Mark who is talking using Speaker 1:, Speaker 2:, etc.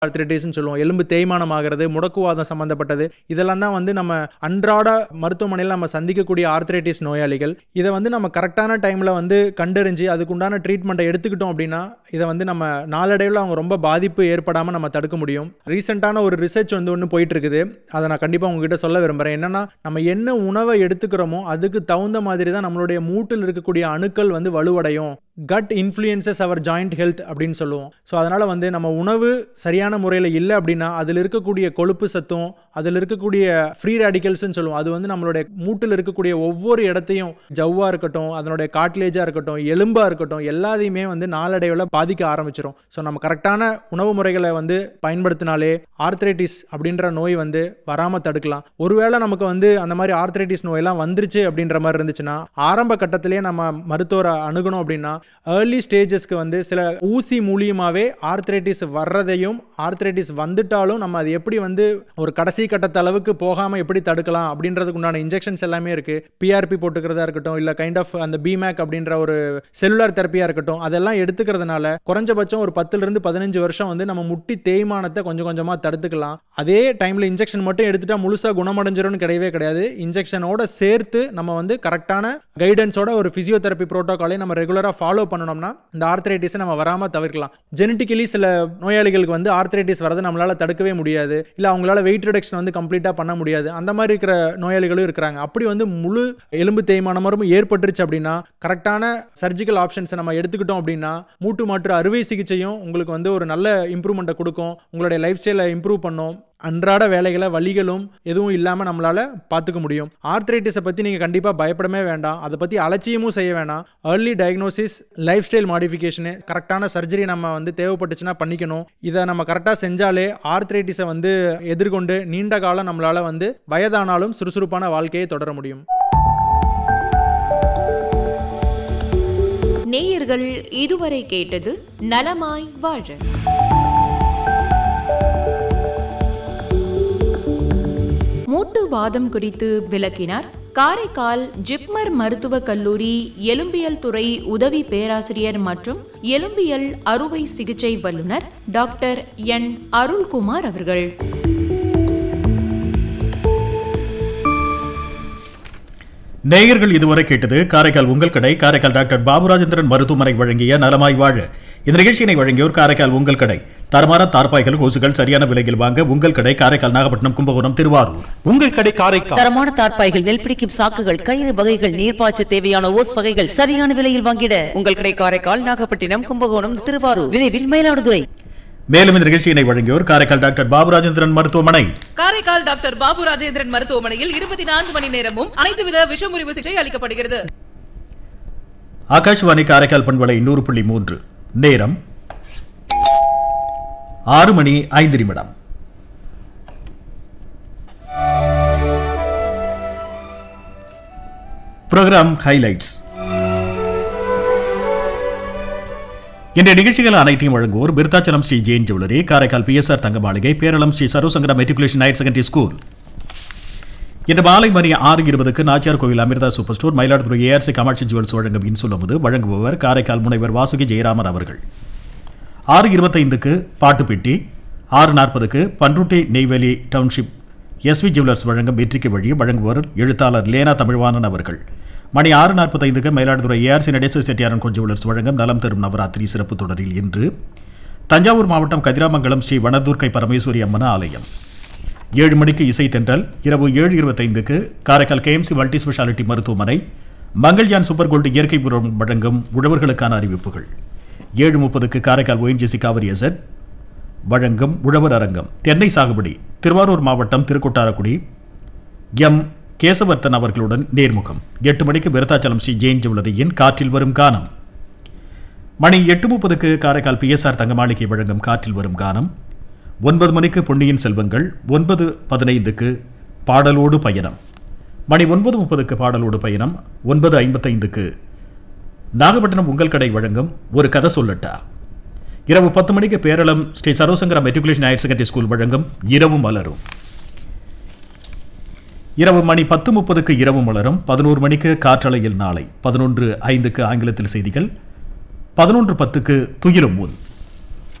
Speaker 1: ஆர்த்ரைட்டிஸ்னு சொல்லுவோம் எலும்பு தேய்மானம் ஆகிறது முடக்குவாதம் சம்மந்தப்பட்டது இதெல்லாம் தான் வந்து நம்ம அன்றாட மருத்துவமனையில் நம்ம சந்திக்கக்கூடிய ஆர்த்ரைட்டிஸ் நோயாளிகள் இதை வந்து நம்ம கரெக்டான டைமில் வந்து கண்டறிஞ்சு அதுக்குண்டான ட்ரீட்மெண்ட்டை எடுத்துக்கிட்டோம் அப்படின்னா இதை வந்து நம்ம நாளடைவில் அவங்க ரொம்ப பாதிப்பு ஏற்படாமல் நம்ம தடுக்க முடியும் ரீசெண்டான ஒரு ரிசர்ச் வந்து ஒன்று போயிட்டு இருக்குது அதை நான் கண்டிப்பாக உங்ககிட்ட சொல்ல விரும்புகிறேன் என்னன்னா நம்ம என்ன உணவை எடுத்துக்கிறோமோ அதுக்கு தகுந்த மாதிரி தான் நம்மளுடைய மூட்டில் இருக்கக்கூடிய அணுக்கள் வந்து வலுவடையும் gut influences our joint health அப்படின்னு சொல்லுவோம் ஸோ அதனால் வந்து நம்ம உணவு சரியான முறையில் இல்லை அப்படின்னா அதில் இருக்கக்கூடிய கொழுப்பு சத்தும் அதில் இருக்கக்கூடிய ஃப்ரீ ரேடிக்கல்ஸ்னு சொல்லுவோம் அது வந்து நம்மளுடைய மூட்டில் இருக்கக்கூடிய ஒவ்வொரு இடத்தையும் ஜவ்வாக இருக்கட்டும் அதனுடைய காட்லேஜாக இருக்கட்டும் எலும்பாக இருக்கட்டும் எல்லாத்தையுமே வந்து நாளடைவில் பாதிக்க ஆரம்பிச்சிடும் ஸோ நம்ம கரெக்டான உணவு முறைகளை வந்து பயன்படுத்தினாலே ஆர்த்ரைட்டிஸ் அப்படின்ற நோய் வந்து வராமல் தடுக்கலாம் ஒருவேளை நமக்கு வந்து அந்த மாதிரி ஆர்த்ரைட்டிஸ் நோயெல்லாம் வந்துருச்சு அப்படின்ற மாதிரி இருந்துச்சுன்னா ஆரம்ப கட்டத்திலேயே நம்ம மருத்துவரை அணுகணும் அப்படின்னா ஏர்லி ஸ்டேஜஸ்க்கு வந்து சில ஊசி மூலியமாகவே ஆர்த்ரைட்டிஸ் வர்றதையும் ஆர்த்ரைட்டிஸ் வந்துட்டாலும் நம்ம அது எப்படி வந்து ஒரு கடைசி கட்டத்த அளவுக்கு போகாமல் எப்படி தடுக்கலாம் அப்படின்றதுக்கு உண்டான இன்ஜெக்ஷன்ஸ் எல்லாமே இருக்குது பிஆர்பி போட்டுக்கிறதா இருக்கட்டும் இல்லை கைண்ட் ஆஃப் அந்த பிமேக் அப்படின்ற ஒரு செல்லுலார் தெரப்பியாக இருக்கட்டும் அதெல்லாம் எடுத்துக்கிறதுனால குறைஞ்சபட்சம் ஒரு பத்துலேருந்து பதினஞ்சு வருஷம் வந்து நம்ம முட்டி தேய்மானத்தை கொஞ்சம் கொஞ்சமாக தடுத்துக்கலாம் அதே டைமில் இன்ஜெக்ஷன் மட்டும் எடுத்துட்டா முழுசாக குணமடைஞ்சிரும்னு கிடையவே கிடையாது இன்ஜெக்ஷனோட சேர்த்து நம்ம வந்து கரெக்டான கைடன்ஸோட ஒரு ஃபிசியோதெரப்பி ப்ரோட்டோகாலை நம்ம ரெகுலராக ஃபாலோ பண்ணணும்னா இந்த ஆர்த்ரைட்டிஸை நம்ம வராமல் தவிர்க்கலாம் ஜெனட்டிக்கலி சில நோயாளிகளுக்கு வந்து ஆர்த்ரைட்டிஸ் வரதை நம்மளால் தடுக்கவே முடியாது இல்லை அவங்களால வெயிட் ரிடக்ஷன் வந்து கம்ப்ளீட்டாக பண்ண முடியாது அந்த மாதிரி இருக்கிற நோயாளிகளும் இருக்கிறாங்க அப்படி வந்து முழு எலும்பு தேய்மானமும் ஏற்பட்டுருச்சு அப்படின்னா கரெக்டான சர்ஜிக்கல் ஆப்ஷன்ஸை நம்ம எடுத்துக்கிட்டோம் அப்படின்னா மூட்டு மாற்று அறுவை சிகிச்சையும் உங்களுக்கு வந்து ஒரு நல்ல இம்ப்ரூவ்மெண்ட்டை கொடுக்கும் உங்களுடைய லைஃப் ஸ்டைலை இம்ப்ரூவ் பண்ணும் அன்றாட வேலைகளை வழிகளும் எதுவும் இல்லாமல் நம்மளால் பார்த்துக்க முடியும் ஆர்த்ரைட்டிஸை பற்றி நீங்கள் கண்டிப்பாக பயப்படவே வேண்டாம் அதை பற்றி அலட்சியமும் செய்ய வேண்டாம் early diagnosis lifestyle modification கரெக்டான சர்ஜரி நம்ம வந்து தேவைப்பட்டுச்சுன்னா பண்ணிக்கணும் இதை நம்ம கரெக்டாக செஞ்சாலே ஆர்த்ரைட்டிஸை வந்து எதிர்கொண்டு நீண்ட காலம் நம்மளால் வந்து வயதானாலும் சுறுசுறுப்பான வாழ்க்கையை தொடர முடியும்
Speaker 2: நேயர்கள் இதுவரை கேட்டது நலமாய் வாழ மூட்டு வாதம் குறித்து விளக்கினார் காரைக்கால் ஜிப்மர் மருத்துவக் கல்லூரி எலும்பியல் துறை உதவி பேராசிரியர் மற்றும் எலும்பியல் அறுவை சிகிச்சை வல்லுநர் டாக்டர் என் அருள்குமார் அவர்கள்
Speaker 3: நேயர்கள் இதுவரை கேட்டது காரைக்கால் உங்கள் கடை காரைக்கால் டாக்டர் பாபுராஜேந்திரன் மருத்துவமனை வழங்கிய நலமாய் வாழ இந்த நிகழ்ச்சியினை வழங்கியோர் காரைக்கால் உங்கள் கடை தரமான தார்பாய்கள் கொசுகள் சரியான விலையில் வாங்க உங்கள் கடை காரைக்கால் நாகப்பட்டினம் கும்பகோணம் திருவாரூர்
Speaker 4: உங்கள் கடை காரைக்கால்
Speaker 5: தரமான தார்ப்பாய்கள் நெல் பிடிக்கும் சாக்குகள் கயிறு வகைகள் நீர்ப்பாய்ச்ச தேவையான ஓஸ் வகைகள் சரியான விலையில் வாங்கிட உங்கள் கடை காரைக்கால் நாகப்பட்டினம் கும்பகோணம் திருவாரூர் விரைவில் மயிலாடுதுறை
Speaker 3: மேலும் இந்த நிகழ்ச்சியினை வழங்கியோர் காரைக்கால் டாக்டர் பாபுராஜேந்திரன் மருத்துவமனை
Speaker 6: காரைக்கால் டாக்டர் பாபு ராஜேந்திரன் மருத்துவமனையில் இருபத்தி நான்கு மணி நேரமும் அனைத்து வித விஷமுறிவு சிகிச்சை அளிக்கப்படுகிறது
Speaker 3: ஆகாஷ்வாணி காரைக்கால் பண்பலை நூறு புள்ளி மூன்று நேரம் ஆறு மணி ஐந்து நிமிடம் புரோகிராம் ஹைலைட்ஸ் இன்றைய நிகழ்ச்சிகள் அனைத்தையும் வழங்குவோர் விருத்தாச்சலம் ஸ்ரீ ஜெயின் ஜுவல்லரி காரைக்கால் பிஎஸ்ஆர் தங்க மாளிகை Peralam Shri Sarosankara matriculation higher secondary school இன்று மாலை மணி ஆறு இருபதுக்கு Nachiyar Kovil Amirtha super store Mayiladuthurai ARC Kamatchi jewels வழங்கும் இன்சொல்லும்போது வழங்குபவர் காரைக்கால் முனைவர் வாசுகி ஜெயராமன் அவர்கள் ஆறு இருபத்தைந்துக்கு பாட்டுப்பெட்டி ஆறு நாற்பதுக்கு பன்ருட்டி நெய்வேலி டவுன்ஷிப் எஸ்வி ஜுவல்லர்ஸ் வழங்கும் வெற்றிக்கு வழி வழங்குபவர் எழுத்தாளர் லேனா தமிழ்வாணன் அவர்கள் மணி ஆறு நாற்பத்தைந்துக்கு மயிலாடுதுறை ஏஆர்சி நடேச செட்டியாரன் கோன் ஜுவல்லர்ஸ் வழங்கும் நலம் தரும் நவராத்திரி சிறப்பு தொடரில் இன்று தஞ்சாவூர் மாவட்டம் கதிராமங்கலம் ஸ்ரீ வனதுர்க்கை பரமேஸ்வரி அம்மன் ஆலயம் ஏழு மணிக்கு இசை தென்றல் இரவு ஏழு இருபத்தைந்துக்கு காரைக்கால் கேஎம்சி மல்டி ஸ்பெஷாலிட்டி மருத்துவமனை மங்கள்யான் சூப்பர் கோல்டு இயற்கை உரம் வழங்கும் உழவர்களுக்கான அறிவிப்புகள் ஏழு முப்பதுக்கு காரைக்கால் ஓஎன்ஜிசி காவிரி எசட் வழங்கும் உழவர் அரங்கம் தென்னை சாகுபடி திருவாரூர் மாவட்டம் திருக்கொட்டாரக்குடி எம் கேசவர்த்தன் அவர்களுடன் நேர்முகம் எட்டு மணிக்கு விருத்தாச்சலம் ஸ்ரீ ஜெயின் ஜுவல்லரியின் காற்றில் வரும் கானம் மணி எட்டு முப்பதுக்கு காரைக்கால் பிஎஸ்ஆர் தங்கமாளிகை வழங்கும் காற்றில் வரும் கானம் ஒன்பது மணிக்கு பொன்னியின் செல்வங்கள் ஒன்பது பதினைந்துக்கு பாடலோடு பயணம் மணி ஒன்பது முப்பதுக்கு பாடலோடு பயணம் ஒன்பது ஐம்பத்தைந்துக்கு நாகப்பட்டினம் உங்கள் கடை வழங்கும் ஒரு கதை சொல்லட்டா இரவு பத்து மணிக்கு Peralam Shri Sarosankara matriculation higher secondary school வழங்கும் இரவு மலரும் இரவு மணி பத்து முப்பதுக்கு இரவு மலரும் பதினோரு மணிக்கு காற்றலையில் நாளை பதினொன்று ஐந்துக்கு ஆங்கிலத்தில் செய்திகள் பதினொன்று பத்துக்கு துயிலும் முன்